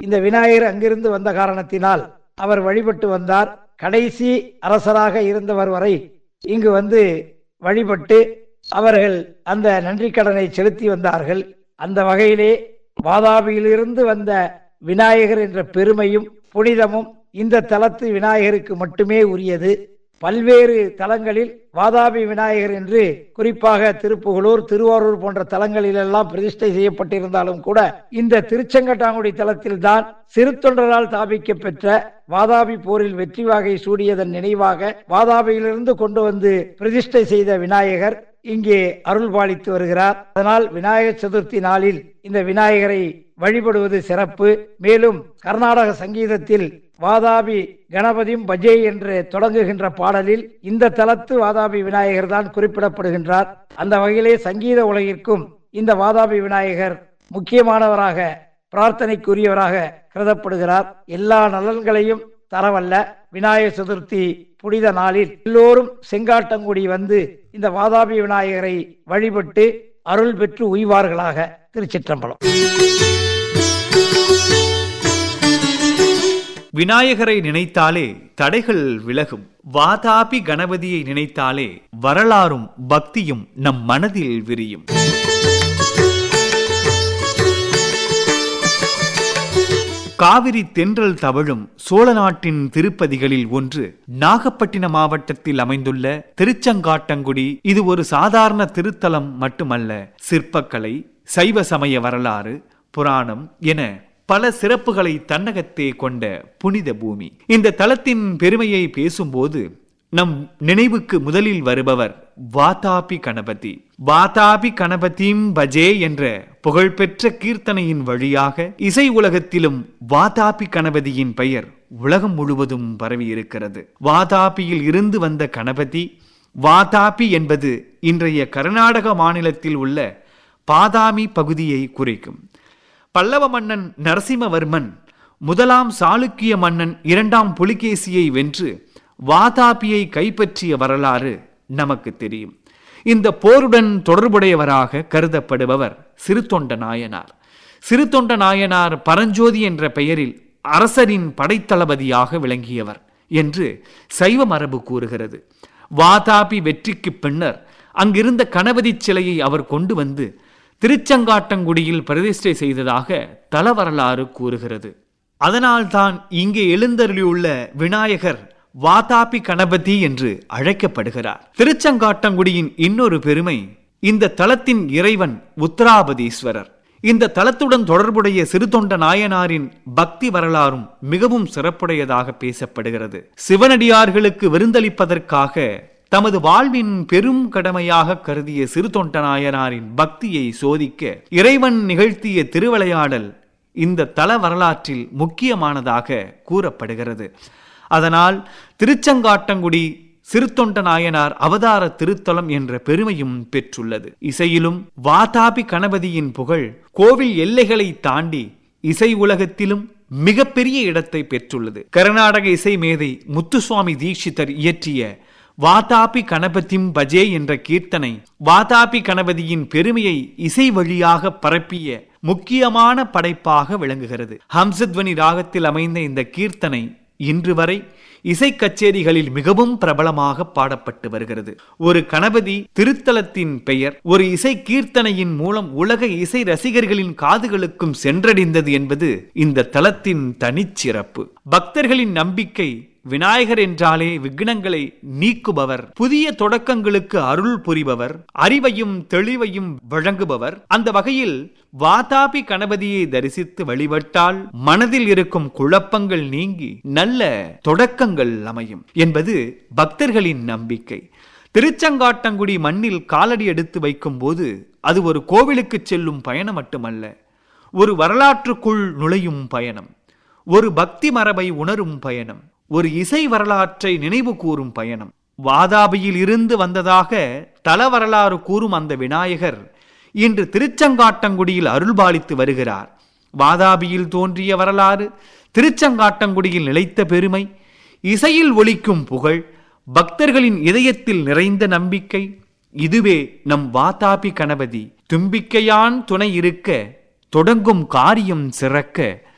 இந்த விநாயகர் அங்கிருந்து வந்த காரணத்தினால் அவர் வழிபட்டு வந்தார் கடைசி அரசராக இருந்தவர் வரை இங்கு வந்து வழிபட்டு அவர்கள் அந்த நன்றி கடனை செலுத்தி வந்தார்கள் அந்த வகையிலே வாதாபியிலிருந்து வந்த விநாயகர் என்ற பெருமையும் புனிதமும் இந்த தலத்து விநாயகருக்கு மட்டுமே உரியது பல்வேறு தலங்களில் வாதாபி விநாயகர் என்று குறிப்பாக திருப்புகலூர் திருவாரூர் போன்ற தலங்களிலெல்லாம் பிரதிஷ்டை செய்யப்பட்டிருந்தாலும் கூட இந்த திருச்செங்கட்டாங்குடி தலத்தில் தான் சிறு தொண்டரால் ஸ்தாபிக்க பெற்ற வாதாபி போரில் வெற்றி வாகை சூடியதன் நினைவாக வாதாபியிலிருந்து கொண்டு வந்து பிரதிஷ்டை செய்த விநாயகர் இங்கே அருள் பாலித்து வருகிறார் அதனால் விநாயகர் சதுர்த்தி நாளில் இந்த விநாயகரை வழிபடுவது சிறப்பு மேலும் கர்நாடக சங்கீதத்தில் வாதாபி கணபதியும் பஜே என்று தொடங்குகின்ற பாடலில் இந்த தலத்து வாதாபி விநாயகர் தான் குறிப்பிடப்படுகின்றார் அந்த வகையிலே சங்கீத உலகிற்கும் இந்த வாதாபி விநாயகர் முக்கியமானவராக பிரார்த்தனைக்குரியவராக கருதப்படுகிறார் எல்லா நலன்களையும் தரவல்ல விநாயகர் சதுர்த்தி புனித நாளில் எல்லோரும் செங்காட்டங்குடி வந்து இந்த வாதாபி விநாயகரை வழிபட்டு அருள் பெற்று உய்வார்களாக திருச்சிற்றம்பலம் விநாயகரை நினைத்தாலே தடைகள் விலகும் வாதாபி கணபதியை நினைத்தாலே வரலாறும் பக்தியும் நம் மனதில் விரியும் காவிரி தென்றல் தவழும் சோழ நாட்டின் திருப்பதிகளில் ஒன்று நாகப்பட்டினம் மாவட்டத்தில் அமைந்துள்ள திருச்செங்காட்டங்குடி இது ஒரு சாதாரண திருத்தலம் மட்டுமல்ல சிற்பக்கலை சைவ சமய வரலாறு புராணம் என பல சிறப்புகளை தன்னகத்தே கொண்ட புனித பூமி இந்த தலத்தின் பெருமையை பேசும்போது நம் நினைவுக்கு முதலில் வருபவர் வாதாபி கணபதி வாதாபி கணபதிம் பஜே என்ற புகழ்பெற்ற கீர்த்தனையின் வழியாக இசை உலகத்திலும் வாதாபி கணபதியின் பெயர் உலகம் முழுவதும் பரவி இருக்கிறது வாதாபியில் இருந்து வந்த கணபதி வாதாபி என்பது இன்றைய கர்நாடக மாநிலத்தில் உள்ள பாதாமி பகுதியை குறிக்கும் பல்லவ மன்னன் நரசிம்மவர்மன் முதலாம் சாளுக்கிய மன்னன் இரண்டாம் புலிகேசியை வென்று வாதாபியை கைப்பற்றிய வரலாறு நமக்கு தெரியும் இந்த போருடன் தொடர்புடையவராக கருதப்படுபவர் சிறுத்தொண்ட நாயனார் சிறுத்தொண்ட நாயனார் பரஞ்சோதி என்ற பெயரில் அரசரின் படைத்தளபதியாக விளங்கியவர் என்று சைவ மரபு கூறுகிறது வாதாபி வெற்றிக்கு பின்னர் அங்கிருந்த கணபதி சிலையை அவர் கொண்டு வந்து திருச்செங்காட்டங்குடியில் பிரதிஷ்டை செய்ததாக தல வரலாறு கூறுகிறது அதனால்தான் இங்கே எழுந்தருளியுள்ள விநாயகர் வாதாபி கணபதி என்று அழைக்கப்படுகிறார் திருச்செங்காட்டங்குடியின் இன்னொரு பெருமை இந்த தலத்தின் இறைவன் உத்தராபதீஸ்வரர் இந்த தலத்துடன் தொடர்புடைய சிறுதொண்ட நாயனாரின் பக்தி வரலாறும் மிகவும் சிறப்புடையதாக பேசப்படுகிறது சிவனடியார்களுக்கு விருந்தளிப்பதற்காக தமது வாழ்வின் பெரும் கடமையாக கருதிய சிறுதொண்ட நாயனாரின் பக்தியை சோதிக்க இறைவன் நிகழ்த்திய திருவிளையாடல் இந்த தல வரலாற்றில் முக்கியமானதாக கூறப்படுகிறது அதனால் திருச்செங்காட்டங்குடி சிறுத்தொண்ட நாயனார் அவதார திருத்தலம் என்ற பெருமையும் பெற்றுள்ளது இசையிலும் வாதாபி கணபதியின் புகழ் கோவில் எல்லைகளை தாண்டி இசை உலகத்திலும் மிகப்பெரிய இடத்தை பெற்றுள்ளது கர்நாடக இசை மேதை முத்துசுவாமி தீட்சிதர் இயற்றிய வாதாபி கணபதிம் பஜே என்ற கீர்த்தனை வாதாபி கணபதியின் பெருமையை இசை வழியாக பரப்பிய முக்கியமான படைப்பாக விளங்குகிறது ஹம்சத்வனி ராகத்தில் அமைந்த இந்த கீர்த்தனை இன்று வரை இசை கச்சேரிகளில் மிகவும் பிரபலமாக பாடப்பட்டு வருகிறது ஒரு கணபதி திருத்தலத்தின் பெயர் ஒரு இசை கீர்த்தனையின் மூலம் உலக இசை ரசிகர்களின் காதுகளுக்கும் சென்றடைந்தது என்பது இந்த தலத்தின் தனிச்சிறப்பு பக்தர்களின் நம்பிக்கை விநாயகர் என்றாலே விக்னங்களை நீக்குபவர் புதிய தொடக்கங்களுக்கு அருள் புரிபவர் அறிவையும் தெளிவையும் வழங்குபவர் அந்த வகையில் வாதாபி கணபதியை தரிசித்து வழிபட்டால் மனதில் இருக்கும் குழப்பங்கள் நீங்கி நல்ல தொடக்கங்கள் அமையும் என்பது பக்தர்களின் நம்பிக்கை திருச்செங்காட்டங்குடி மண்ணில் காலடி எடுத்து வைக்கும் போது அது ஒரு கோவிலுக்கு செல்லும் பயணம் மட்டுமல்ல ஒரு வரலாற்றுக்குள் நுழையும் பயணம் ஒரு பக்தி மரபை உணரும் பயணம் ஒரு இசை வரலாற்றை நினைவு கூறும் பயணம் வாதாபியில் இருந்து வந்ததாக தல வரலாறு கூறும் அந்த விநாயகர் இன்று திருச்செங்காட்டங்குடியில் அருள்பாலித்து வருகிறார் வாதாபியில் தோன்றிய வரலாறு திருச்செங்காட்டங்குடியில் நிலைத்த பெருமை இசையில் ஒலிக்கும் புகழ் பக்தர்களின் இதயத்தில் நிறைந்த நம்பிக்கை இதுவே நம் வாதாபி கணபதி தும்பிக்கையான் துணை இருக்க தொடங்கும் காரியம் சிறக்க